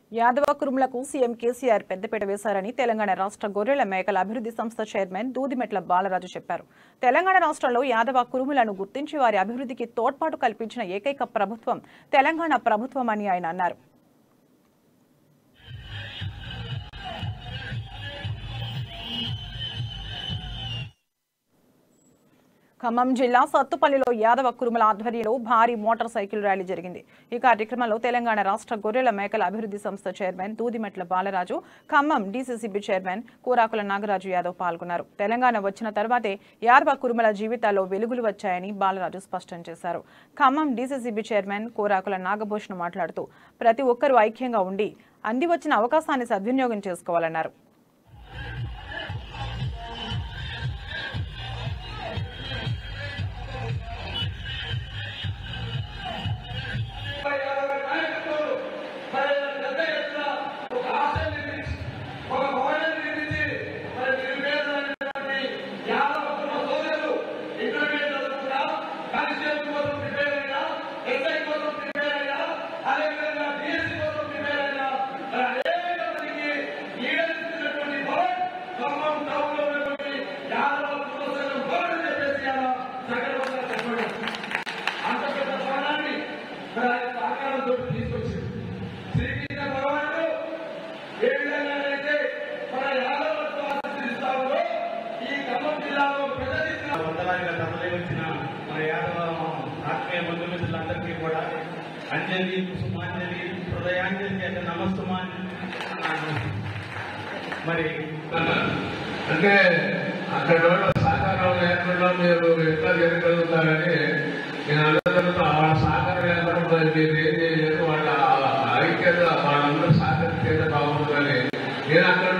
Yadava కురుములకు CM KCR పెద్దపీట వేశారని తెలంగాణ రాష్ట్ర గొర్రెల మేకల అభివృద్ధి సంస్థ చైర్మన్ దూదిమెట్ల బాలరాజు చెప్పారు తెలంగాణ రాష్ట్రంలో యాదవ కురుములను గుర్తించి వారి అభివృద్ధికి తోడ్పాటు కల్పించిన ఏకైక ప్రభుత్వం తెలంగాణ ప్రభుత్వం అని ఆయన అన్నారు ఖమ్మం జిల్లా సత్తుపల్లిలో యాదవ కురుమల ఆధ్వర్యంలో భారీ మోటార్ సైకిల్ ర్యాలీ జరిగింది ఈ కార్యక్రమంలో తెలంగాణ రాష్ట్ర గొర్రెల మేకల అభివృద్ధి సంస్థ chairman Doodimetla Balaraju Khammam DCCB chairman Kurakula Nagaraju Yadav పాల్గొన్నారు తెలంగాణ వచ్చిన తర్వాతే యాదవ కురుమల జీవితాల్లో వెలుగులు వచ్చాయని బాలరాజు స్పష్టం చేశారు ఖమ్మం డీసీసీబీ చైర్మన్ కూరాకుల నాగభూషణ్ మాట్లాడుతూ ప్రతి ఒక్కరూ ఐక్యంగా ఉండి అంది వచ్చిన అవకాశాన్ని సద్వినియోగం చేసుకోవాలన్నారు అంత పెద్ద భవనాన్ని మరి ఆయన సహకారంతో తీసుకొచ్చింది శ్రీకృష్ణ భగవానుడు ఏ విధంగానైతే మన యాదవత్వ ఆశీర్వదిస్తా ఉందో ఈ ఖమ్మం జిల్లాలో ప్రజలు వందలాదిగా తరలి వచ్చిన మన యాదవ ఆత్మీయ బంధుమిత్రులందరికీ కూడా అంజలి కుసుమాంజలి హృదయాంజలి అంటే నమస్తమాంజలి మరి అంటే అక్కడ వాళ్ళ సహకారం లేకుండా మీరు ఎట్లా చేయగలుగుతారని నేను అందరితో ఆ సహకారం లేకుండా మీరు ఏం చేయలేదు వాళ్ళ ఐక్యత వాళ్ళందరూ సహకరిస్తే బాగుంటుందని నేను అక్కడ